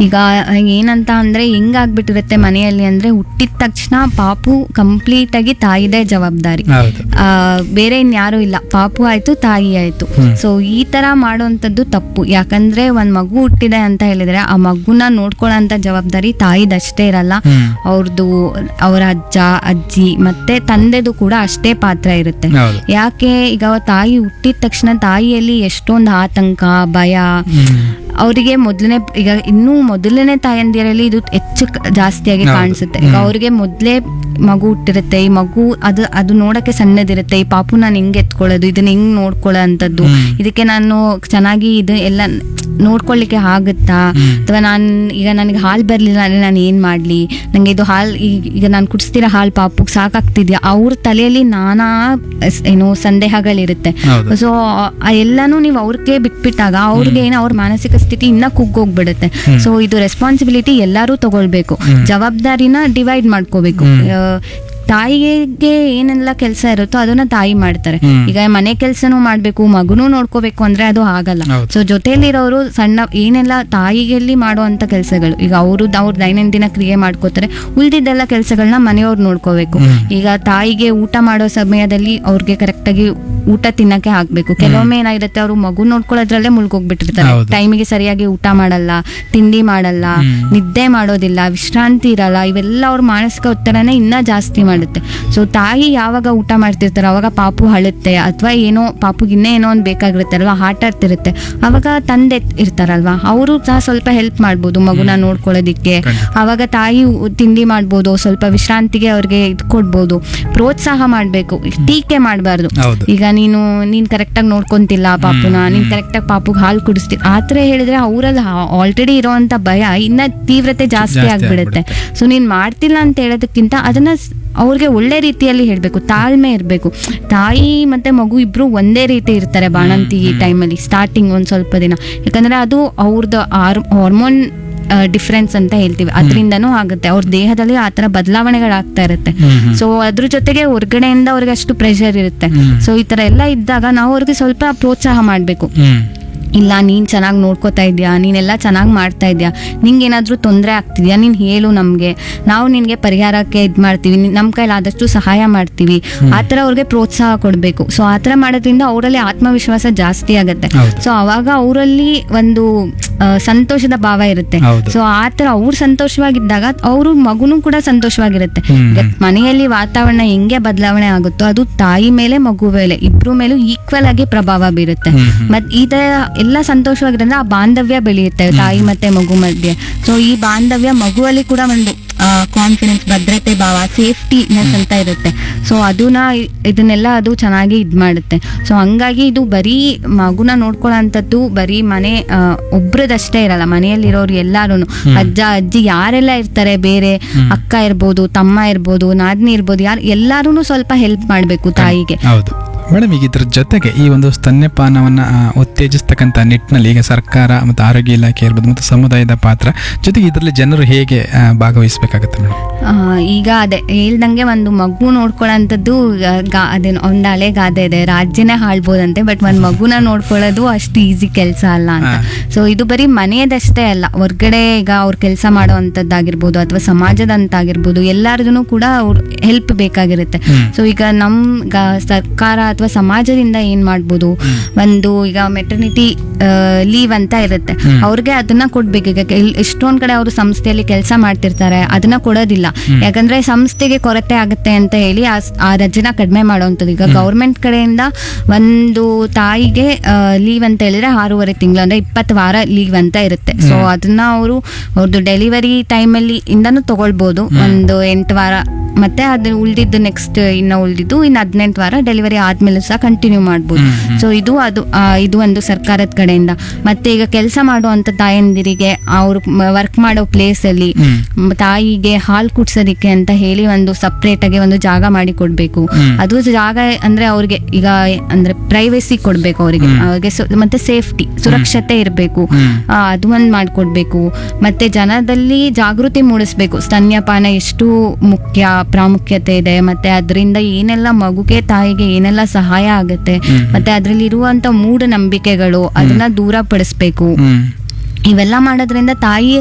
ಈಗ ಏನಂತ ಅಂದ್ರೆ ಹೆಂಗಾಗ್ಬಿಟ್ಟಿರುತ್ತೆ ಮನೆಯಲ್ಲಿ ಅಂದ್ರೆ ಹುಟ್ಟಿದ ತಕ್ಷಣ ಪಾಪು ಕಂಪ್ಲೀಟ್ ಆಗಿ ತಾಯಿದೇ ಜವಾಬ್ದಾರಿ ಹೌದು ಆ, ಬೇರೆ ಇನ್ಯಾರು ಇಲ್ಲ ಪಾಪು ಆಯ್ತು ತಾಯಿ ಆಯ್ತು ಹ್ಮ್. ಸೊ ಈ ತರ ಮಾಡುವಂಥದ್ದು ತಪ್ಪು ಯಾಕಂದ್ರೆ ಒಂದ್ ಮಗು ಹುಟ್ಟಿದೆ ಅಂತ ಹೇಳಿದ್ರೆ ಆ ಮಗುನ ನೋಡ್ಕೊಳ್ಳೋಂಥ ಜವಾಬ್ದಾರಿ ತಾಯಿದಷ್ಟೇ ಇರಲ್ಲ ಹ್ಮ್. ಅವ್ರದ್ದು ಅವರ ಅಜ್ಜ ಅಜ್ಜಿ ಮತ್ತೆ ತಂದೆದು ಕೂಡ ಅಷ್ಟೇ ಪಾತ್ರ ಇರುತ್ತೆ ಹೌದು ಯಾಕೆ ಈಗ ತಾಯಿ ಹುಟ್ಟಿದ ತಕ್ಷಣ ತಾಯಿಯಲ್ಲಿ ಎಷ್ಟೊಂದು ಆತಂಕ ಭಯ ಹ್ಮ್. ಅವರಿಗೆ ಮೊದಲನೇ ಈಗ ಇನ್ನೂ ಮೊದಲನೇ ತಾಯಂದಿರಲ್ಲಿ ಇದು ಹೆಚ್ಚು ಕ- ಜಾಸ್ತಿಯಾಗಿ ಹೌದು. ಕಾಣಿಸುತ್ತೆ ಈಗ ಹ್ಮ್. ಅವ್ರಿಗೆ ಮೊದಲೇ ಮಗು ಹುಟ್ಟಿರುತ್ತೆ ಈ ಮಗು ಅದು ಅದು ನೋಡಕ್ಕೆ ಸಣ್ಣದಿರುತ್ತೆ ಈ ಪಾಪು ನಾನು ಹೆಂಗ್ ಎತ್ಕೊಳ್ಳೋದು ಇದನ್ನ ಹೆಂಗ್ ನೋಡ್ಕೊಳ್ಳೋ ಅಂಥದ್ದು ಹ್ಮ್. ಇದಕ್ಕೆ ನಾನು ಚೆನ್ನಾಗಿ ಇದು ಎಲ್ಲ ನೋಡ್ಕೊಳ್ಳಿಕ್ಕೆ ಆಗುತ್ತಾ ಹ್ಮ್. ಅಥವಾ ನಾನು ಈಗ ನನಗೆ ಹಾಲು ಬರಲಿಲ್ಲ ಅಂದರೆ ನಾನು ಏನು ಮಾಡಲಿ ನನಗೆ ಇದು ಹಾಲು ಈಗ ನಾನು ಕುಡಿಸ್ತಿರೋ ಹಾಲು ಪಾಪುಗೆ ಸಾಕಾಗ್ತಿದ್ಯಾ ಅವ್ರ ತಲೆಯಲ್ಲಿ ನಾನಾ ಸ್- ಏನು ಸಂದೇಹಗಳಿರುತ್ತೆ ಹೌದು. ಸೊ ಎಲ್ಲಾನು ನೀವು ಅವ್ರಿಗೆ ಬಿಟ್ಬಿಟ್ಟಾಗ ಅವ್ರಿಗೆ ಏನೋ ಅವ್ರ ಮಾನಸಿಕ ಸ್ಥಿತಿ ಇನ್ನ ಕುಗ್ಗೋಗ್ಬಿಡುತ್ತೆ ಹ್ಮ್. ಸೊ ಇದು ರೆಸ್ಪಾನ್ಸಿಬಿಲಿಟಿ ಎಲ್ಲರೂ ತಗೊಳ್ಬೇಕು ಹ್ಮ್. ಜವಾಬ್ದಾರಿನ ಡಿವೈಡ್ ಮಾಡ್ಕೋಬೇಕು ಹ್ಮ್. ಆ, ತಾಯಿಗೆ ಏನೆಲ್ಲ ಕೆಲಸ ಇರುತ್ತೋ ಅದನ್ನ ತಾಯಿ ಮಾಡ್ತಾರೆ ಹ್ಮ್. ಈಗ ಮನೆ ಕೆಲಸನೂ ಮಾಡ್ಬೇಕು ಮಗುನೂ ನೋಡ್ಕೋಬೇಕು ಅಂದ್ರೆ ಅದು ಆಗಲ್ಲ ಹೌದು. ಸೊ ಜೊತೆಲಿರೋರು ಸಣ್ಣ ಏನೆಲ್ಲ ತಾಯಿಗೆಲ್ಲಿ ಮಾಡುವಂತ ಕೆಲಸಗಳು ಈಗ ಅವರು ಅವ್ರ ದೈನಂದಿನ ಕ್ರಿಯೆ ಮಾಡ್ಕೋತಾರೆ ಉಳಿದಿದ್ದೆಲ್ಲ ಕೆಲಸಗಳನ್ನ ಮನೆಯವ್ರು ನೋಡ್ಕೋಬೇಕು ಹ್ಮ್. ಈಗ ತಾಯಿಗೆ ಊಟ ಮಾಡೋ ಸಮಯದಲ್ಲಿ ಅವ್ರಿಗೆ ಕರೆಕ್ಟಾಗಿ ಊಟ ತಿನ್ನಕ್ಕೆ ಆಗ್ಬೇಕು ಕೆಲವೊಮ್ಮೆ ಏನಾಗಿರುತ್ತೆ ಅವರು ಮಗು ನೋಡ್ಕೊಳ್ಳೋದ್ರಲ್ಲೇ ಮುಳ್ಗೋಗ್ಬಿಟ್ಟಿರ್ತಾರೆ ಹೌದು. ಟೈಮಿಗೆ ಸರಿಯಾಗಿ ಊಟ ಮಾಡಲ್ಲ ತಿಂಡಿ ಮಾಡಲ್ಲ ಹ್ಮ್. ನಿದ್ದೆ ಮಾಡೋದಿಲ್ಲ ವಿಶ್ರಾಂತಿ ಇರಲ್ಲ ಇವೆಲ್ಲ ಅವ್ರ ಮಾನಸಿಕ ಒತ್ತಡನೇ ಇನ್ನ ಜಾಸ್ತಿ ಮಾಡುತ್ತೆ ಸೊ ತಾಯಿ ಯಾವಾಗ ಊಟ ಮಾಡ್ತಿರ್ತಾರೆ ಅವಾಗ ಪಾಪು ಅಳುತ್ತೆ ಅಥವಾ ಏನೋ ಪಾಪುಗೆ ಇನ್ನೇ ಏನೋ ಒಂದು ಬೇಕಾಗಿರುತ್ತೆ ಅಲ್ವಾ ಆಟ ಆಡ್ತಿರುತ್ತೆ ಅವಾಗ ತಂದೆ ಇರ್ತಾರಲ್ವಾ ಅವರು ಸಹ ಸ್ವಲ್ಪ ಹೆಲ್ಪ್ ಮಾಡ್ಬೋದು ಮಗುನ ನೋಡ್ಕೊಳ್ಳೋದಿಕ್ಕೆ ಖಂಡಿತ. ಅವಾಗ ತಾಯಿ ಉ- ತಿಂಡಿ ಮಾಡ್ಬೋದು ಸ್ವಲ್ಪ ವಿಶ್ರಾಂತಿಗೆ ಅವ್ರಿಗೆ ಇದು ಕೊಡ್ಬೋದು ಪ್ರೋತ್ಸಾಹ ಮಾಡಬೇಕು ಟೀಕೆ ಮಾಡಬಾರ್ದು ಹೌದು. ಈಗ ನೀನು ನೀನ್ ಕರೆಕ್ಟಾಗಿ ನೋಡ್ಕೊಂತಿಲ್ಲ ಪಾಪುನ ನೀನ್ ಕರೆಕ್ಟಾಗಿ ಪಾಪುಗೆ ಹಾಲು ಕುಡಿಸ್ತಿ ಆ ಥರ ಹೇಳಿದ್ರೆ ಅವರಲ್ಲಿ ಆಲ್ರೆಡಿ ಇರೋವಂಥ ಭಯ ಇನ್ನ ತೀವ್ರತೆ ಜಾಸ್ತಿ ಜಾಸ್ತಿ ಆಗ್ಬಿಡುತ್ತೆ ಆಗ್ಬಿಡುತ್ತೆ. ಸೊ ನೀನ್ ಮಾಡ್ತಿಲ್ಲ ಅಂತ ಹೇಳೋದಕ್ಕಿಂತ ಅದನ್ನ ಸ್- ಅವ್ರಿಗೆ ಒಳ್ಳೆ ರೀತಿಯಲ್ಲಿ ಹೇಳ್ಬೇಕು ತಾಳ್ಮೆ ಇರಬೇಕು ತಾಯಿ ಮತ್ತೆ ಮಗು ಇಬ್ರು ಒಂದೇ ರೀತಿ ಇರ್ತಾರೆ ಬಾಣಂತಿ ಟೈಮಲ್ಲಿ ಸ್ಟಾರ್ಟಿಂಗ್ ಒಂದ್ ಸ್ವಲ್ಪ ದಿನ ಯಾಕಂದ್ರೆ ಅದು ಅವ್ರದ್ದು ಹಾರ್ಮೋನ್ ಡಿಫ್ರೆನ್ಸ್ ಅಂತ ಹೇಳ್ತೀವಿ ಅದರಿಂದನೂ ಆಗುತ್ತೆ ಅವ್ರ ದೇಹದಲ್ಲಿ ಆ ಥರ ಬದಲಾವಣೆಗಳಾಗ್ತಾ ಇರುತ್ತೆ ಹ್ಮ್, ಹ್ಮ್. ಸೊ ಅದ್ರ ಜೊತೆಗೆ ಹೊರ್ಗಡೆಯಿಂದ ಅವ್ರಿಗೆ ಅಷ್ಟು ಪ್ರೆಷರ್ ಇರುತ್ತೆ ಹ್ಮ್. ಸೊ ಈ ತರ ಎಲ್ಲ ಇದ್ದಾಗ ನಾವು ಅವ್ರಿಗೆ ಸ್ವಲ್ಪ ಪ್ರೋತ್ಸಾಹ ಮಾಡಬೇಕು ಹ್ಮ್ ಇಲ್ಲ ನೀನ್ ಚೆನ್ನಾಗಿ ನೋಡ್ಕೋತಾ ಇದೀಯಾ ನೀನೆಲ್ಲ ಚೆನ್ನಾಗಿ ಮಾಡ್ತಾ ಇದೀಯಾ ನಿಂಗೆ ಏನಾದ್ರೂ ತೊಂದರೆ ಆಗ್ತಿದ್ಯಾ ನೀನ್ ಹೇಳು ನಮ್ಗೆ ನಾವು ನಿನ್ಗೆ ಪರಿಹಾರಕ್ಕೆ ಇದ್ ಮಾಡ್ತೀವಿ ನಿನ್- ನಮ್ ಕೈಲಿ ಆದಷ್ಟು ಸಹಾಯ ಮಾಡ್ತೀವಿ ಆ ಥರ ಅವ್ರಿಗೆ ಪ್ರೋತ್ಸಾಹ ಕೊಡ್ಬೇಕು ಸೊ ಆ ಥರ ಮಾಡೋದ್ರಿಂದ ಅವರಲ್ಲಿ ಆತ್ಮವಿಶ್ವಾಸ ಜಾಸ್ತಿ ಆಗುತ್ತೆ ಹೌದು. ಸೊ ಅವಾಗ ಅವರಲ್ಲಿ ಒಂದು ಆ, ಸಂತೋಷದ ಭಾವ ಇರುತ್ತೆ ಹೌದು. ಸೊ ಆ ಥರ ಅವ್ರು ಸಂತೋಷವಾಗಿದ್ದಾಗ ಅವರು ಮಗುನೂ ಕೂಡ ಸಂತೋಷವಾಗಿರುತ್ತೆ ಹ್ಮ್. ಈಗ ಮನೆಯಲ್ಲಿ ವಾತಾವರಣ ಹೆಂಗೆ ಬದಲಾವಣೆ ಆಗುತ್ತೋ ಅದು ತಾಯಿ ಮೇಲೆ ಮಗು ಮೇಲೆ ಇಬ್ರು ಮೇಲೂ ಈಕ್ವಲ್ ಆಗಿ ಪ್ರಭಾವ ಬೀರುತ್ತೆ ಹ್ಮ್, ಹ್ಮ್. ಮತ್ ಈ ತರ ಎಲ್ಲ ಸಂತೋಷವಾಗಿರೋದ್ರಿಂದ ಆ ಬಾಂಧವ್ಯ ಬೆಳೆಯುತ್ತೆ ತಾಯಿ ಮತ್ತೆ ಮಗು ಮಧ್ಯೆ ಸೊ ಈ ಬಾಂಧವ್ಯ ಮಗುವಲ್ಲಿ ಕೂಡ ಒಂದು ಕಾನ್ಫಿಡೆನ್ಸ್ ಭದ್ರತೆ ಭಾವ ಸೇಫ್ಟಿನೆಸ್ ಅಂತ ಇರುತ್ತೆ ಸೊ ಅದನ್ನ ಇದನ್ನೆಲ್ಲ ಅದು ಚೆನ್ನಾಗಿ ಇದ್ ಮಾಡುತ್ತೆ ಸೊ ಹಂಗಾಗಿ ಇದು ಬರೀ ಮಗುನ ನೋಡ್ಕೊಳ್ಳೋಂಥದ್ದು ಬರೀ ಮನೆ ಆ, ಒಬ್ರದಷ್ಟೇ ಇರಲ್ಲ ಮನೆಯಲ್ಲಿರೋರು ಎಲ್ಲಾರು ಅಜ್ಜ ಅಜ್ಜಿ ಯಾರೆಲ್ಲ ಇರ್ತಾರೆ ಬೇರೆ ಅಕ್ಕ ಇರ್ಬೋದು ತಮ್ಮ ಇರ್ಬೋದು ನಾದ್ನಿ ಇರ್ಬೋದು ಯಾರು ಎಲ್ಲಾರು ಸ್ವಲ್ಪ ಹೆಲ್ಪ್ ಮಾಡಬೇಕು ತಾಯಿಗೆ ಹೌದು ಮೇಡಮ್ ಈಗ ಇದ್ರ ಜೊತೆಗೆ ಈ ಒಂದು ಸ್ತನ್ಯಪಾನವನ್ನ ಆ, ಉತ್ತೇಜಿಸ್ತಕ್ಕಂಥ ನಿಟ್ಟಿನಲ್ಲಿ ಈಗ ಸರ್ಕಾರ ಮತ್ತು ಆರೋಗ್ಯ ಇಲಾಖೆ ಇರ್ಬೋದು ಮತ್ತು ಸಮುದಾಯದ ಪಾತ್ರ ಜೊತೆಗೆ ಇದರಲ್ಲಿ ಜನರು ಹೇಗೆ ಆ, ಭಾಗವಹಿಸ್ಬೇಕಾಗತ್ತೆ ಮೇಡಮ್ ಆ, ಈಗ ಅದೇ ಹೇಳ್ದಂಗೆ ಒಂದು ಮಗು ನೋಡ್ಕೊಳ್ಳೋಂಥದ್ದು ಆ, ಗಾ ಅದೇನು ಒಂದು ಹಳೆ ಗಾದೆ ಇದೆ ರಾಜ್ಯನೇ ಹಾಳ್ಬೋದಂತೆ ಬಟ್ ಒಂದು ಮಗುನ ನೋಡ್ಕೊಳ್ಳೋದು ಅಷ್ಟು ಈಸಿ ಕೆಲಸ ಅಲ್ಲ ಅಂತ ಹಾ. ಸೊ ಇದು ಬರೀ ಮನೆಯದಷ್ಟೇ ಅಲ್ಲ ಹೊರ್ಗಡೆ ಈಗ ಅವ್ರು ಕೆಲಸ ಮಾಡೋ ಅಂಥದ್ದಾಗಿರ್ಬೋದು ಅಥವಾ ಸಮಾಜದಂತಾಗಿರ್ಬೋದು ಎಲ್ಲರದೂ ಕೂಡ ಅವ್ರ ಹೆಲ್ಪ್ ಬೇಕಾಗಿರುತ್ತೆ ಹ್ಮ್. ಸೊ ಈಗ ನಮ್ ಗ- ಸರ್ಕಾರ ಅಥವಾ ಸಮಾಜದಿಂದ ಏನ್ ಮಾಡ್ಬೋದು ಒಂದು ಈಗ ಮೆಟರ್ನಿಟಿ ಲೀವ್ ಅಂತ ಇರುತ್ತೆ ಹ್ಮ್. ಅವ್ರಿಗೆ ಅದನ್ನ ಕೊಡ್ಬೇಕು ಈಗ ಕೆಲ್- ಎಷ್ಟೊಂದ್ ಕಡೆ ಅವರು ಸಂಸ್ಥೆಯಲ್ಲಿ ಕೆಲಸ ಮಾಡ್ತಿರ್ತಾರೆ ಅದನ್ನ ಕೊಡೋದಿಲ್ಲ ಯಾಕಂದ್ರೆ ಸಂಸ್ಥೆಗೆ ಕೊರತೆ ಆಗುತ್ತೆ ಅಂತ ಹೇಳಿ ಆ ಸ್- ಆ ರಜೆನ ಕಡಿಮೆ ಮಾಡುವಂಥದ್ದು ಈಗ ಗೌರ್ಮೆಂಟ್ ಕಡೆಯಿಂದ ಒಂದು ತಾಯಿಗೆ ಲೀವ್ ಅಂತ ಹೇಳಿದ್ರೆ ಆರೂವರೆ ತಿಂಗಳು ಅಂದ್ರೆ ಇಪ್ಪತ್ತು ವಾರ ಲೀವ್ ಅಂತ ಇರುತ್ತೆ ಸೊ ಅದನ್ನ ಅವರು ಅವ್ರದ್ದು ಡೆಲಿವರಿ ಟೈಮಲ್ಲಿ ಇಂದನೂ ತಗೊಳ್ಬೋದು ಒಂದು ಎಂಟು ವಾರ ಮತ್ತೆ ಅದು ಉಳಿದಿದ್ದು ನೆಕ್ಸ್ಟ್ ಇನ್ನು ಉಳಿದಿದ್ದು ಇನ್ನು ಹದಿನೆಂಟು ವಾರ ಡೆಲಿವರಿ ಆದ್ಮೇಲೆ ಸಹ ಕಂಟಿನ್ಯೂ ಮಾಡ್ಬೋದು ಹ್ಮ್, ಹ್ಮ್. ಸೊ ಇದು ಅದು ಆ, ಇದು ಒಂದು ಸರ್ಕಾರದ ಕಡೆಯಿಂದ ಮತ್ತೆ ಈಗ ಕೆಲಸ ಮಾಡುವಂತ ತಾಯಂದಿರಿಗೆ ಅವ್ರು ವರ್ಕ್ ಮಾಡೋ ಪ್ಲೇಸ್ ಅಲ್ಲಿ ಹ್ಮ್. ಮ್, ತಾಯಿಗೆ ಹಾಲು ಕುಡ್ಸೋದಿಕ್ಕೆ ಅಂತ ಹೇಳಿ ಒಂದು ಸಪ್ರೇಟ್ ಆಗಿ ಒಂದು ಜಾಗ ಮಾಡಿ ಕೊಡ್ಬೇಕು ಹ್ಮ್. ಅದು ಜಾಗ ಅಂದ್ರೆ ಅವ್ರಿಗೆ ಈಗ ಅಂದ್ರೆ ಪ್ರೈವೇಸಿ ಕೊಡ್ಬೇಕು ಅವರಿಗೆ ಅವ್ರಿಗೆ ಸು- ಮತ್ತೆ ಸೇಫ್ಟಿ ಸುರಕ್ಷತೆ ಇರಬೇಕು ಹ್ಮ್. ಅದು ಒಂದು ಮಾಡ್ಕೊಡ್ಬೇಕು ಮತ್ತೆ ಜನದಲ್ಲಿ ಜಾಗೃತಿ ಮೂಡಿಸ್ಬೇಕು ಸ್ತನ್ಯಪಾನ ಎಷ್ಟು ಮುಖ್ಯ ಪ್ರಾಮುಖ್ಯತೆ ಇದೆ ಮತ್ತೆ ಅದರಿಂದ ಏನೆಲ್ಲ ಮಗುಗೆ ತಾಯಿಗೆ ಏನೆಲ್ಲ ಸಹಾಯ ಆಗುತ್ತೆ ಹ್ಮ್. ಮತ್ತೆ ಅದ್ರಲ್ಲಿ ಇರುವಂತ ಮೂಢನಂಬಿಕೆಗಳು ಅದನ್ನ ದೂರ ಪಡಿಸ್ಬೇಕು ಹ್ಮ್ ಇವೆಲ್ಲ ಮಾಡೋದ್ರಿಂದ ತಾಯಿ